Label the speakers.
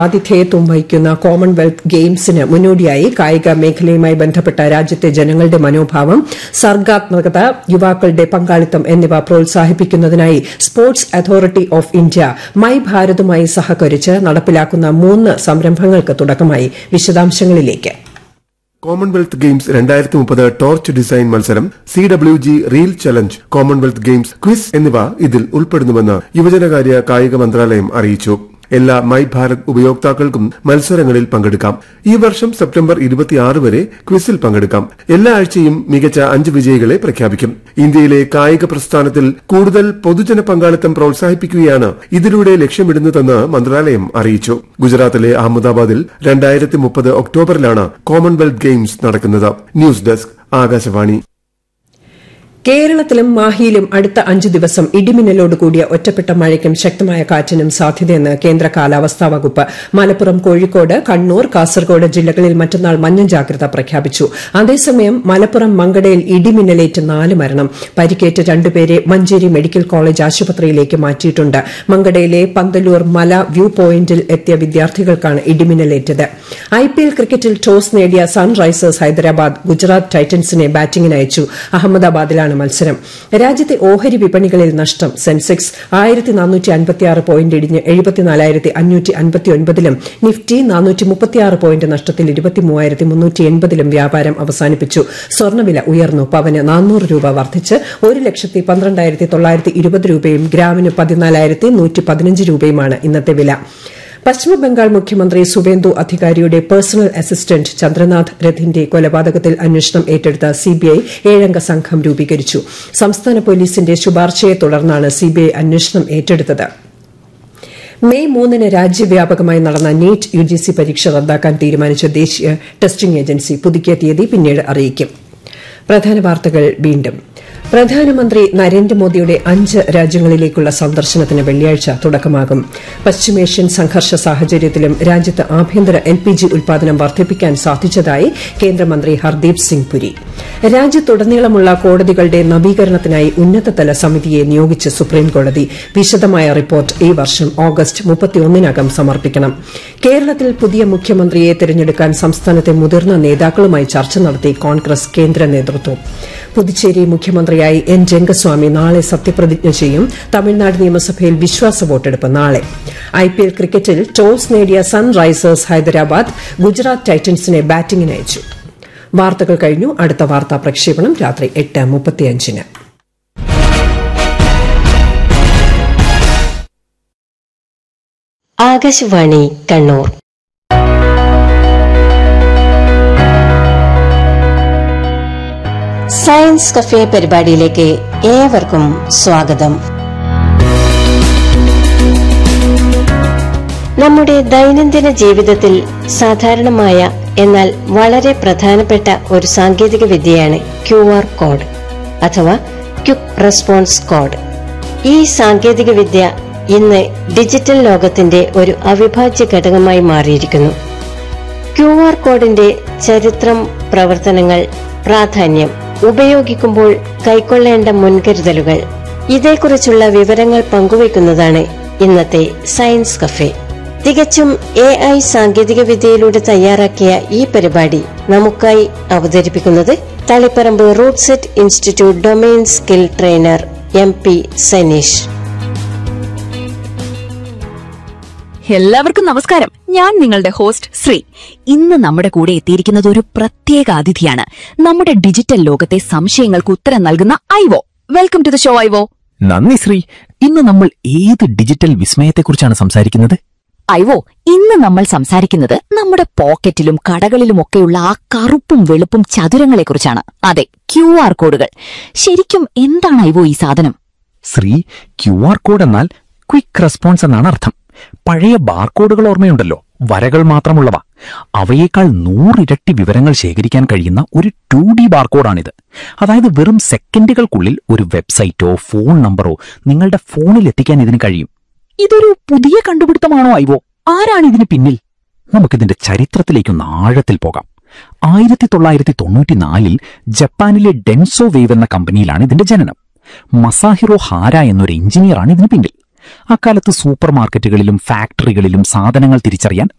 Speaker 1: ആതിഥേയത്വം വഹിക്കുന്ന കോമൺവെൽത്ത് ഗെയിംസിന് മുന്നോടിയായി കായിക മേഖലയുമായി ബന്ധപ്പെട്ട രാജ്യത്തെ ജനങ്ങളുടെ മനോഭാവം സർഗ്ഗാത്മകത യുവാക്കളുടെ പങ്കാളിത്തം എന്നിവ പ്രോത്സാഹിപ്പിക്കുന്നതിനായി sports authority of India my ഭാരതുമായി സഹകരിച്ച് നടപ്പിലാക്കുന്ന മൂന്ന് സംരംഭങ്ങൾക്ക് തുടക്കമായി വിശദാംശങ്ങളിലേക്ക്
Speaker 2: കോമൺവെൽത്ത് ഗെയിംസ് രണ്ടായിരത്തി മുപ്പത് ടോർച്ച് ഡിസൈൻ മത്സരം C W G reel challenge Commonwealth Games quiz എന്നിവ ഇതിൽ ഉൾപ്പെടുന്നുവെന്ന് യുവജനകാര്യ കായിക മന്ത്രാലയം അറിയിച്ചു എല്ലാ മൈ ഭാരത് ഉപയോക്താക്കൾക്കും മത്സരങ്ങളിൽ പങ്കെടുക്കാം ഈ വർഷം സെപ്റ്റംബർ ഇരുപത്തിയാറ് വരെ ക്വിസിൽ പങ്കെടുക്കാം എല്ലാ ആഴ്ചയും മികച്ച അഞ്ച് വിജയികളെ പ്രഖ്യാപിക്കും ഇന്ത്യയിലെ കായിക പ്രസ്ഥാനത്തിൽ കൂടുതൽ പൊതുജന പങ്കാളിത്തം പ്രോത്സാഹിപ്പിക്കുകയാണ് ഇതിലൂടെ ലക്ഷ്യമിടുന്നതെന്ന് മന്ത്രാലയം അറിയിച്ചു ഗുജറാത്തിലെ അഹമ്മദാബാദിൽ രണ്ടായിരത്തി മുപ്പത് ഒക്ടോബറിലാണ് കോമൺവെൽത്ത് ഗെയിംസ് നടക്കുന്നത് ന്യൂസ് ഡെസ്ക് ആകാശവാണി
Speaker 1: കേരളത്തിലും മാഹിയിലും അടുത്ത അഞ്ചു ദിവസം ഇടിമിന്നലോട് കൂടിയ ഒറ്റപ്പെട്ട മഴയ്ക്കും ശക്തമായ കാറ്റിനും സാധ്യതയെന്ന് കേന്ദ്ര കാലാവസ്ഥാ വകുപ്പ് മലപ്പുറം കോഴിക്കോട് കണ്ണൂർ കാസർഗോഡ് ജില്ലകളിൽ മറ്റന്നാൾ മഞ്ഞ ജാഗ്രത പ്രഖ്യാപിച്ചു അതേസമയം മലപ്പുറം മങ്കടയിൽ ഇടിമിന്നലേറ്റ് നാല് മരണം പരിക്കേറ്റ് രണ്ടുപേരെ മഞ്ചേരി മെഡിക്കൽ കോളേജ് ആശുപത്രിയിലേക്ക് മാറ്റിയിട്ടുണ്ട് മങ്കടയിലെ പന്തലൂർ മല വ്യൂ പോയിന്റിൽ എത്തിയ വിദ്യാർത്ഥികൾക്കാണ് ഇടിമിന്നലേറ്റത് ഐപിഎൽ ക്രിക്കറ്റിൽ ടോസ് നേടിയ സൺറൈസേഴ്സ് ഹൈദരാബാദ് ഗുജറാത്ത് ടൈറ്റൻസിനെ ബാറ്റിംഗിന് അയച്ചു അഹമ്മദാബാദിലാണ് മത്സരം രാജ്യത്തെ ഓഹരി വിപണികളിൽ നഷ്ടം സെൻസെക്സ് ആയിരത്തി നാനൂറ്റി അൻപത്തിയാറ് പോയിന്റ് ഇടിഞ്ഞ് എഴുപത്തിനാലായിരത്തി അഞ്ഞൂറ്റി അൻപത്തിയൊൻപതിലും നിഫ്റ്റി നാനൂറ്റി മുപ്പത്തിയാറ് പോയിന്റ് നഷ്ടത്തിൽ ഇരുപത്തിമൂവായിരത്തി മുന്നൂറ്റി എൺപതിലും വ്യാപാരം അവസാനിപ്പിച്ചു സ്വർണ്ണവില ഉയർന്നു പവന് നാനൂറ് രൂപ വർദ്ധിച്ച് ഒരു ലക്ഷത്തി പന്ത്രണ്ടായിരത്തി തൊള്ളായിരത്തി ഇരുപത് രൂപയും ഗ്രാമിന് പതിനാലായിരത്തി നൂറ്റി പതിനഞ്ച് രൂപയുമാണ് ഇന്നത്തെ വില പശ്ചിമബംഗാൾ മുഖ്യമന്ത്രി സുവേന്ദു അധികാരിയുടെ പേഴ്സണൽ അസിസ്റ്റന്റ് ചന്ദ്രനാഥ് രഥിന്റെ കൊലപാതകത്തിൽ അന്വേഷണം ഏറ്റെടുത്ത സിബിഐ ഏഴംഗ സംഘം രൂപീകരിച്ചു സംസ്ഥാന പോലീസിന്റെ ശുപാർശയെ തുടർന്നാണ് സിബിഐ അന്വേഷണം ഏറ്റെടുത്തത് മെയ് മൂന്നിന് രാജ്യവ്യാപകമായി നടന്ന നീറ്റ് യുജിസി പരീക്ഷ റദ്ദാക്കാൻ തീരുമാനിച്ച ദേശീയ ടെസ്റ്റിംഗ് ഏജൻസി പുതുക്കിയ തീയതി പിന്നീട് അറിയിക്കും പ്രധാന വാർത്തകൾ വീണ്ടും പ്രധാനമന്ത്രി നരേന്ദ്രമോദിയുടെ അഞ്ച് രാജ്യങ്ങളിലേക്കുള്ള സന്ദർശനത്തിന് വെള്ളിയാഴ്ച തുടക്കമാകും പശ്ചിമേഷ്യൻ സംഘർഷ സാഹചര്യത്തിലും രാജ്യത്ത് ആഭ്യന്തര എൽ പി ജി ഉൽപാദനം വർദ്ധിപ്പിക്കാൻ സാധിച്ചതായി കേന്ദ്രമന്ത്രി ഹർദീപ് സിംഗ് പുരി രാജ്യത്തുടനീളമുള്ള കോടതികളുടെ നവീകരണത്തിനായി ഉന്നതതല സമിതിയെ നിയോഗിച്ച് സുപ്രീംകോടതി വിശദമായ റിപ്പോർട്ട് ഈ വർഷം ഓഗസ്റ്റ് മുപ്പത്തിയൊന്നിനകം സമർപ്പിക്കണം കേരളത്തിൽ പുതിയ മുഖ്യമന്ത്രിയെ തെരഞ്ഞെടുക്കാൻ സംസ്ഥാനത്തെ മുതിർന്ന നേതാക്കളുമായി ചർച്ച നടത്തി കോൺഗ്രസ് കേന്ദ്ര നേതൃത്വം പുതുച്ചേരി മുഖ്യമന്ത്രിയായി എൻ രംഗസ്വാമി നാളെ സത്യപ്രതിജ്ഞ ചെയ്യും തമിഴ്നാട് നിയമസഭയിൽ വിശ്വാസ വോട്ടെടുപ്പ് നാളെ ഐപിഎൽ ക്രിക്കറ്റിൽ ടോസ് നേടിയ സൺറൈസേഴ്സ് ഹൈദരാബാദ് ഗുജറാത്ത് ടൈറ്റൻസിനെ ബാറ്റിംഗിന് അയച്ചു വാർത്തകൾ കഴിഞ്ഞു അടുത്ത വാർത്താ പ്രക്ഷേപണം രാത്രി എട്ട് മുപ്പത്തിയഞ്ചിന്
Speaker 3: ആകാശവാണി കണ്ണൂർ സയൻസ് കഫേ പരിപാടിയിലേക്ക് ഏവർക്കും സ്വാഗതം നമ്മുടെ ദൈനംദിന ജീവിതത്തിൽ സാധാരണമായ എന്നാൽ വളരെ പ്രധാനപ്പെട്ട ഒരു സാങ്കേതിക വിദ്യയാണ് ക്യു ആർ കോഡ് അഥവാ ക്വിക്ക് റെസ്പോൺസ് കോഡ് ഈ സാങ്കേതിക വിദ്യ ഇന്ന് ഡിജിറ്റൽ ലോകത്തിന്റെ ഒരു അവിഭാജ്യ ഘടകമായി മാറിയിരിക്കുന്നു ക്യു ആർ കോഡിന്റെ ചരിത്രം പ്രവർത്തനങ്ങൾ പ്രാധാന്യം ഉപയോഗിക്കുമ്പോൾ കൈക്കൊള്ളേണ്ട മുൻകരുതലുകൾ ഇതേക്കുറിച്ചുള്ള വിവരങ്ങൾ പങ്കുവയ്ക്കുന്നതാണ് ഇന്നത്തെ സയൻസ് കഫേ തികച്ചും എ ഐ സാങ്കേതിക വിദ്യയിലൂടെ തയ്യാറാക്കിയ ഈ പരിപാടി നമുക്കായി അവതരിപ്പിക്കുന്നത് Taliparamba RUDSET institute domain skill trainer M P Saneesh
Speaker 4: എല്ലാവർക്കും നമസ്കാരം ഞാൻ നിങ്ങളുടെ ഹോസ്റ്റ് ശ്രീ ഇന്ന് നമ്മുടെ കൂടെ എത്തിയിരിക്കുന്നത് ഒരു പ്രത്യേക അതിഥിയാണ് നമ്മുടെ ഡിജിറ്റൽ ലോകത്തെ സംശയങ്ങൾക്ക് ഉത്തരം നൽകുന്ന Ivo welcome to the show Ivo
Speaker 5: നന്ദി ശ്രീ ഇന്ന് നമ്മൾ ഏത് ഡിജിറ്റൽ വിസ്മയത്തെക്കുറിച്ചാണ് സംസാരിക്കുന്നത്
Speaker 4: ഐവോ ഇന്ന് നമ്മൾ സംസാരിക്കുന്നത് നമ്മുടെ പോക്കറ്റിലും കടകളിലുമൊക്കെയുള്ള ആ കറുപ്പും വെളുപ്പും ചതുരങ്ങളെക്കുറിച്ചാണ് അതെ ക്യു ആർ കോഡുകൾ ശരിക്കും എന്താണ് ഐവോ ഈ സാധനം
Speaker 5: ശ്രീ ക്യു ആർ കോഡ് എന്നാൽ ക്വിക്ക് റെസ്പോൺസ് എന്നാണ് അർത്ഥം പഴയ ബാർകോഡുകൾ ഓർമ്മയുണ്ടല്ലോ വരകൾ മാത്രമുള്ളവ അവയേക്കാൾ നൂറിരട്ടി വിവരങ്ങൾ ശേഖരിക്കാൻ കഴിയുന്ന ഒരു ടു ഡി ബാർകോഡാണിത് അതായത് വെറും സെക്കൻഡുകൾക്കുള്ളിൽ ഒരു വെബ്സൈറ്റോ ഫോൺ നമ്പറോ നിങ്ങളുടെ ഫോണിൽ എത്തിക്കാൻ ഇതിന് കഴിയും ഇതൊരു പുതിയ കണ്ടുപിടുത്തമാണോ ഐവോ ആരാണ് ഇതിന് പിന്നിൽ നമുക്കിതിന്റെ ചരിത്രത്തിലേക്കൊന്ന് ആഴത്തിൽ പോകാം ആയിരത്തി തൊള്ളായിരത്തി തൊണ്ണൂറ്റിനാലിൽ ജപ്പാനിലെ ഡെൻസോ വേവ് എന്ന കമ്പനിയിലാണ് ഇതിന്റെ ജനനം മസാഹിറോ ഹാര എന്നൊരു എഞ്ചിനീയറാണ് ഇതിന് പിന്നിൽ അക്കാലത്ത് സൂപ്പർ മാർക്കറ്റുകളിലും ഫാക്ടറികളിലും സാധനങ്ങൾ തിരിച്ചറിയാൻ